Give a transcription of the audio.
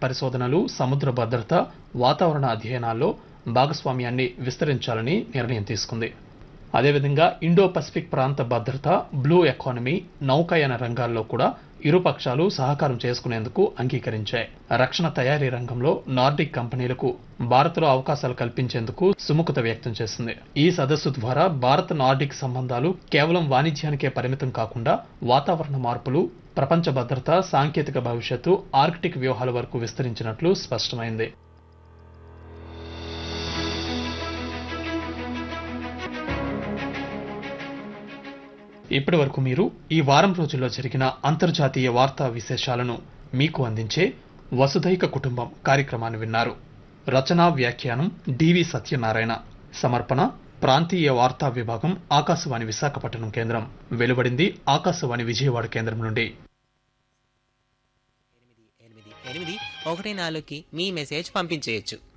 పరిశోధనలు సముద్ర భద్రత వాతావరణ అధ్యయనాల్లో భాగస్వామ్యాన్ని విస్తరించాలని నిర్ణయం తీసుకుంది అదేవిధంగా ఇండో పసిఫిక్ ప్రాంత భద్రత బ్లూ ఎకానమీ నౌకాయన రంగాల్లో కూడా ఇరు పక్షాలు సహకారం చేసుకునేందుకు అంగీకరించాయి రక్షణ తయారీ రంగంలో నార్డిక్ కంపెనీలకు భారత్లో అవకాశాలు కల్పించేందుకు సుముఖత వ్యక్తం చేసింది ఈ సదస్సు ద్వారా భారత్ నార్డిక్ సంబంధాలు కేవలం వాణిజ్యానికే పరిమితం కాకుండా వాతావరణ మార్పులు ప్రపంచ భద్రత సాంకేతిక భవిష్యత్తు ఆర్కిటిక్ వ్యూహాల వరకు విస్తరించినట్లు స్పష్టమైంది ఇప్పటి వరకు మీరు ఈ వారం రోజుల్లో జరిగిన అంతర్జాతీయ వార్తా విశేషాలను మీకు అందించే వసుధైక కుటుంబం కార్యక్రమాన్ని విన్నారు రచనా వ్యాఖ్యానం డివి సత్యనారాయణ సమర్పణ ప్రాంతీయ వార్తా విభాగం ఆకాశవాణి విశాఖపట్నం కేంద్రం వెలువడింది ఆకాశవాణి విజయవాడ కేంద్రం నుండి ఎనిమిది ఎనిమిది ఒకటి నాలుగుకి మీ మెసేజ్ పంపించేయచ్చు